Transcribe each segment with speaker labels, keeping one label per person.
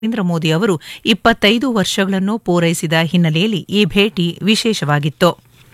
Speaker 1: ನರೇಂದ್ರ ಮೋದಿ ಅವರು ಇಪ್ಪತ್ತೈದು ವರ್ಷಗಳನ್ನು ಪೂರೈಸಿದ ಹಿನ್ನೆಲೆಯಲ್ಲಿ ಈ ಭೇಟಿ ವಿಶೇಷವಾಗಿತ್ತು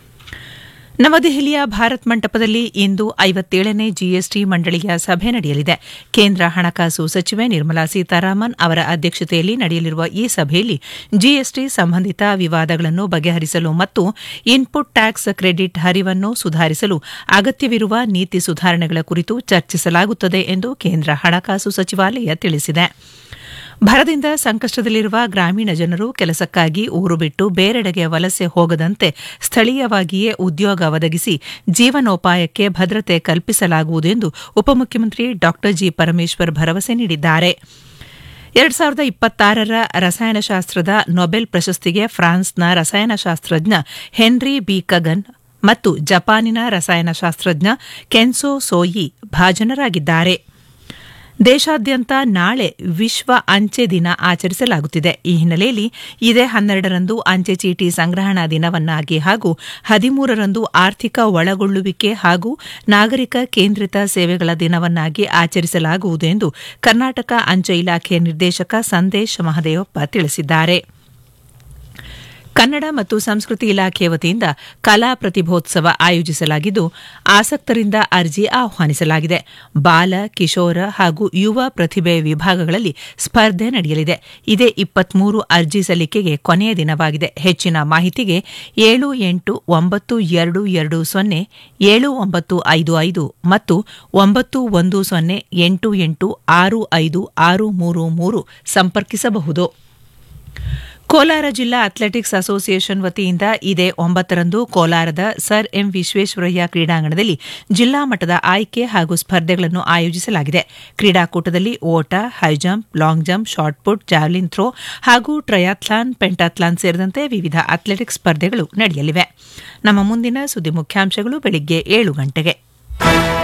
Speaker 1: ನವದೆಹಲಿಯ ಭಾರತ್ ಮಂಟಪದಲ್ಲಿ ಇಂದು ಐವತ್ತೇಳನೇ ಜಿಎಸ್ಟಿ ಮಂಡಳಿಯ ಸಭೆ ನಡೆಯಲಿದೆ ಕೇಂದ್ರ ಹಣಕಾಸು ಸಚಿವೆ ನಿರ್ಮಲಾ ಸೀತಾರಾಮನ್ ಅವರ ಅಧ್ಯಕ್ಷತೆಯಲ್ಲಿ ನಡೆಯಲಿರುವ ಈ ಸಭೆಯಲ್ಲಿ ಜಿಎಸ್ಟಿ ಸಂಬಂಧಿತ ವಿವಾದಗಳನ್ನು ಬಗೆಹರಿಸಲು ಮತ್ತು ಇನ್ಪುಟ್ ಟ್ಯಾಕ್ಸ್ ಕ್ರೆಡಿಟ್ ಹರಿವನ್ನು ಸುಧಾರಿಸಲು ಅಗತ್ಯವಿರುವ ನೀತಿ ಸುಧಾರಣೆಗಳ ಕುರಿತು ಚರ್ಚಿಸಲಾಗುತ್ತದೆ ಎಂದು ಕೇಂದ್ರ ಹಣಕಾಸು ಸಚಿವಾಲಯ ತಿಳಿಸಿದೆ ಭರದಿಂದ ಸಂಕಷ್ಟದಲ್ಲಿರುವ ಗ್ರಾಮೀಣ ಜನರು ಕೆಲಸಕ್ಕಾಗಿ ಊರು ಬಿಟ್ಟು ಬೇರೆಡೆಗೆ ವಲಸೆ ಹೋಗದಂತೆ ಸ್ಥಳೀಯವಾಗಿಯೇ ಉದ್ಯೋಗ ಒದಗಿಸಿ ಜೀವನೋಪಾಯಕ್ಕೆ ಭದ್ರತೆ ಕಲ್ಪಿಸಲಾಗುವುದು ಎಂದು ಉಪಮುಖ್ಯಮಂತ್ರಿ ಡಾ ಜಿ ಪರಮೇಶ್ವರ್ ಭರವಸೆ ನೀಡಿದ್ದಾರೆ ಎರಡ್ ಸಾವಿರದ ಇಪ್ಪತ್ತಾರರ ರಸಾಯನಶಾಸ್ತ್ರದ ನೊಬೆಲ್ ಪ್ರಶಸ್ತಿಗೆ ಫ್ರಾನ್ಸ್ನ ರಸಾಯನಶಾಸ್ತ್ರಜ್ಞ ಹೆನ್ರಿ ಬಿ ಕಗನ್ ಮತ್ತು ಜಪಾನಿನ ರಸಾಯನಶಾಸ್ತ್ರಜ್ಞ ಕೆನ್ಸೋ ಸೋಯಿ ಭಾಜನರಾಗಿದ್ದಾರೆ ದೇಶಾದ್ಯಂತ ನಾಳೆ ವಿಶ್ವ ಅಂಚೆ ದಿನ ಆಚರಿಸಲಾಗುತ್ತಿದೆ ಈ ಹಿನ್ನೆಲೆಯಲ್ಲಿ ಇದೇ ಹನ್ನೆರಡರಂದು ಅಂಚೆ ಚೀಟಿ ಸಂಗ್ರಹಣಾ ದಿನವನ್ನಾಗಿ ಹಾಗೂ ಹದಿಮೂರರಂದು ಆರ್ಥಿಕ ಒಳಗೊಳ್ಳುವಿಕೆ ಹಾಗೂ ನಾಗರಿಕ ಕೇಂದ್ರಿತ ಸೇವೆಗಳ ದಿನವನ್ನಾಗಿ ಆಚರಿಸಲಾಗುವುದು ಎಂದು ಕರ್ನಾಟಕ ಅಂಚೆ ಇಲಾಖೆ ನಿರ್ದೇಶಕ ಸಂದೇಶ್ ಮಹದೇವಪ್ಪ ತಿಳಿಸಿದ್ದಾರೆ ಕನ್ನಡ ಮತ್ತು ಸಂಸ್ಕೃತಿ ಇಲಾಖೆ ವತಿಯಿಂದ ಕಲಾ ಪ್ರತಿಭೋತ್ಸವ ಆಯೋಜಿಸಲಾಗಿದ್ದು ಆಸಕ್ತರಿಂದ ಅರ್ಜಿ ಆಹ್ವಾನಿಸಲಾಗಿದೆ ಬಾಲ ಕಿಶೋರ ಹಾಗೂ ಯುವ ಪ್ರತಿಭೆ ವಿಭಾಗಗಳಲ್ಲಿ ಸ್ಪರ್ಧೆ ನಡೆಯಲಿದೆ ಇದೇ ಇಪ್ಪತ್ಮೂರು ಅರ್ಜಿ ಸಲ್ಲಿಕೆಗೆ ಕೊನೆಯ ದಿನವಾಗಿದೆ ಹೆಚ್ಚಿನ ಮಾಹಿತಿಗೆ ಏಳು ಎಂಟು ಒಂಬತ್ತು ಎರಡು ಎರಡು ಸೊನ್ನೆ ಏಳು ಒಂಬತ್ತು ಐದು ಐದು ಮತ್ತು ಒಂಬತ್ತು ಒಂದು ಸೊನ್ನೆ ಎಂಟು ಎಂಟು ಆರು ಐದು ಆರು ಮೂರು ಮೂರು ಸಂಪರ್ಕಿಸಬಹುದು ಕೋಲಾರ ಜಿಲ್ಲಾ ಅಥ್ಲೆಟಿಕ್ಸ್ ಅಸೋಸಿಯೇಷನ್ ವತಿಯಿಂದ ಇದೇ ಒಂಬತ್ತರಂದು ಕೋಲಾರದ ಸರ್ ಎಂ ವಿಶ್ವೇಶ್ವರಯ್ಯ ಕ್ರೀಡಾಂಗಣದಲ್ಲಿ ಜಿಲ್ಲಾ ಮಟ್ಟದ ಆಯ್ಕೆ ಹಾಗೂ ಸ್ಪರ್ಧೆಗಳನ್ನು ಆಯೋಜಿಸಲಾಗಿದೆ ಕ್ರೀಡಾಕೂಟದಲ್ಲಿ ಓಟ high jump long jump shot put javelin throw ಹಾಗೂ ಟ್ರಯಾಥ್ಲಾನ್ ಪೆಂಟಾಥ್ಲಾನ್ ಸೇರಿದಂತೆ ವಿವಿಧ ಅಥ್ಲೆಟಿಕ್ಸ್ ಸ್ಪರ್ಧೆಗಳು ನಡೆಯಲಿವೆ ನಮ್ಮ ಮುಂದಿನ ಸುದ್ದಿ ಮುಖ್ಯಾಂಶಗಳು ಬೆಳಿಗ್ಗೆ ಏಳು ಗಂಟೆಗೆ